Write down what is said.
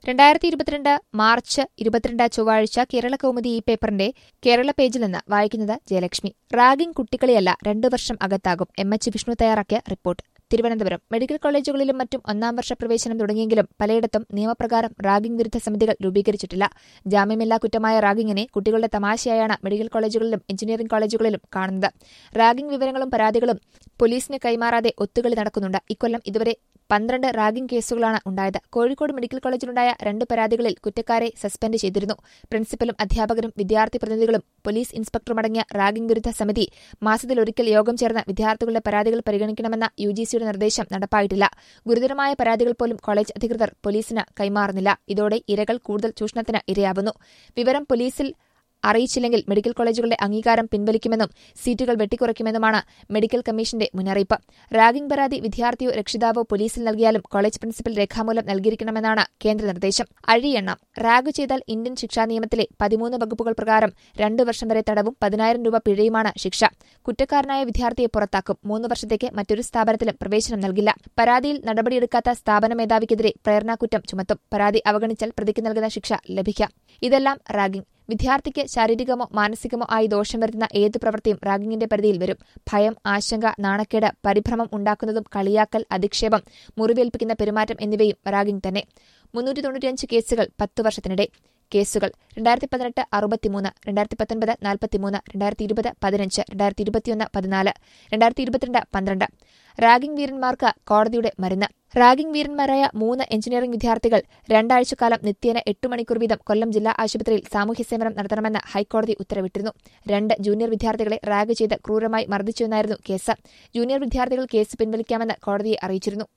രണ്ടായിരത്തി ഇരുപത്തിരണ്ട് മാർച്ച് ഇരുപത്തിരണ്ട് ചൊവ്വാഴ്ച കേരള കൗമുദി ഈ പേപ്പറിന്റെ കേരള പേജിൽ നിന്ന് വായിക്കുന്നത് ജയലക്ഷ്മി റാഗിംഗ് കുട്ടികളിയല്ല രണ്ടു വർഷം അകത്താകും എം എച്ച് വിഷ്ണു തയ്യാറാക്കിയ റിപ്പോർട്ട് തിരുവനന്തപുരം മെഡിക്കൽ കോളേജുകളിലും മറ്റും ഒന്നാം വർഷ പ്രവേശനം തുടങ്ങിയെങ്കിലും പലയിടത്തും നിയമപ്രകാരം റാഗിംഗ് വിരുദ്ധ സമിതികൾ രൂപീകരിച്ചിട്ടില്ല ജാമ്യമില്ലാ കുറ്റമായ റാഗിങ്ങിനെ കുട്ടികളുടെ തമാശയായാണ് മെഡിക്കൽ കോളേജുകളിലും എഞ്ചിനീയറിംഗ് കോളേജുകളിലും കാണുന്നത് റാഗിംഗ് വിവരങ്ങളും പരാതികളും പോലീസിന് കൈമാറാതെ ഒത്തുകളി നടക്കുന്നുണ്ട് ഇക്കൊല്ലം ഇതുവരെ പന്ത്രണ്ട് റാഗിംഗ് കേസുകളാണ് ഉണ്ടായത് കോഴിക്കോട് മെഡിക്കൽ കോളേജിലുണ്ടായ രണ്ട് പരാതികളിൽ കുറ്റക്കാരെ സസ്പെൻഡ് ചെയ്തിരുന്നു പ്രിൻസിപ്പലും അധ്യാപകരും വിദ്യാർത്ഥി പ്രതിനിധികളും പോലീസ് ഇൻസ്പെക്ടറുമടങ്ങിയ റാഗിംഗ് വിരുദ്ധ സമിതി മാസത്തിലൊരിക്കൽ യോഗം ചേർന്ന് വിദ്യാർത്ഥികളുടെ പരാതികൾ പരിഗണിക്കണമെന്ന യുജിസിയുടെ നിർദ്ദേശം നടപ്പായിട്ടില്ല ഗുരുതരമായ പരാതികൾ പോലും കോളേജ് അധികൃതർ പോലീസിന് കൈമാറുന്നില്ല ഇതോടെ ഇരകൾ കൂടുതൽ ചൂഷണത്തിന് ഇരയാവുന്നു വിവരം പോലീസിൽ അറിയിച്ചില്ലെങ്കിൽ മെഡിക്കൽ കോളേജുകളുടെ അംഗീകാരം പിൻവലിക്കുമെന്നും സീറ്റുകൾ വെട്ടിക്കുറയ്ക്കുമെന്നുമാണ് മെഡിക്കൽ കമ്മീഷന്റെ മുന്നറിയിപ്പ് റാഗിംഗ് പരാതി വിദ്യാർത്ഥിയോ രക്ഷിതാവോ പോലീസിൽ നൽകിയാലും കോളേജ് പ്രിൻസിപ്പൽ രേഖാമൂലം നൽകിയിരിക്കണമെന്നാണ് കേന്ദ്ര നിർദ്ദേശം അഴിയെണ്ണം റാഗ് ചെയ്താൽ ഇന്ത്യൻ ശിക്ഷാ നിയമത്തിലെ പതിമൂന്ന് വകുപ്പുകൾ പ്രകാരം രണ്ടു വർഷം വരെ തടവും പതിനായിരം രൂപ പിഴയുമാണ് ശിക്ഷ കുറ്റക്കാരനായ വിദ്യാർത്ഥിയെ പുറത്താക്കും മൂന്ന് വർഷത്തേക്ക് മറ്റൊരു സ്ഥാപനത്തിലും പ്രവേശനം നൽകില്ല പരാതിയിൽ നടപടിയെടുക്കാത്ത സ്ഥാപന മേധാവിക്കെതിരെ പ്രേരണാകുറ്റം ചുമത്തും പരാതി അവഗണിച്ചാൽ പ്രതിക്ക് നൽകുന്ന ശിക്ഷ ലഭിക്കാം ഇതെല്ലാം റാഗിംഗ് വിദ്യാർത്ഥിക്ക് ശാരീരികമോ മാനസികമോ ആയി ദോഷം വരുത്തുന്ന ഏത് പ്രവൃത്തിയും റാഗിങ്ങിന്റെ പരിധിയിൽ വരും ഭയം ആശങ്ക നാണക്കേട് പരിഭ്രമം ഉണ്ടാക്കുന്നതും കളിയാക്കൽ അധിക്ഷേപം മുറിവേൽപ്പിക്കുന്ന പെരുമാറ്റം എന്നിവയും റാഗിംഗ് തന്നെ മുന്നൂറ്റി തൊണ്ണൂറ്റിയഞ്ച് കേസുകൾ പത്ത് വർഷത്തിനിടെ കേസുകൾ രണ്ടായിരത്തി പതിനെട്ട് അറുപത്തിമൂന്ന് രണ്ടായിരത്തി പത്തൊൻപത് നാൽപ്പത്തിമൂന്ന് രണ്ടായിരത്തി ഇരുപത് പതിനഞ്ച് രണ്ടായിരത്തി ഇരുപത്തിയൊന്ന് പതിനാല് രണ്ടായിരത്തി ഇരുപത്തിരണ്ട് പന്ത്രണ്ട് റാഗിംഗ് വീരന്മാർക്ക് കോടതിയുടെ മരുന്ന് റാഗിംഗ് വീരന്മാരായ മൂന്ന് എഞ്ചിനീയറിംഗ് വിദ്യാർത്ഥികൾ രണ്ടാഴ്ചക്കാലം നിത്യേന എട്ട് മണിക്കൂർ വീതം കൊല്ലം ജില്ലാ ആശുപത്രിയിൽ സാമൂഹ്യ സേവനം നടത്തണമെന്ന് ഹൈക്കോടതി ഉത്തരവിട്ടിരുന്നു രണ്ട് ജൂനിയർ വിദ്യാർത്ഥികളെ റാഗ് ചെയ്ത് ക്രൂരമായി മർദ്ദിച്ചുവെന്നായിരുന്നു കേസ് ജൂനിയർ വിദ്യാർത്ഥികൾ കേസ് പിൻവലിക്കാമെന്ന് കോടതിയെ അറിയിച്ചിരുന്നു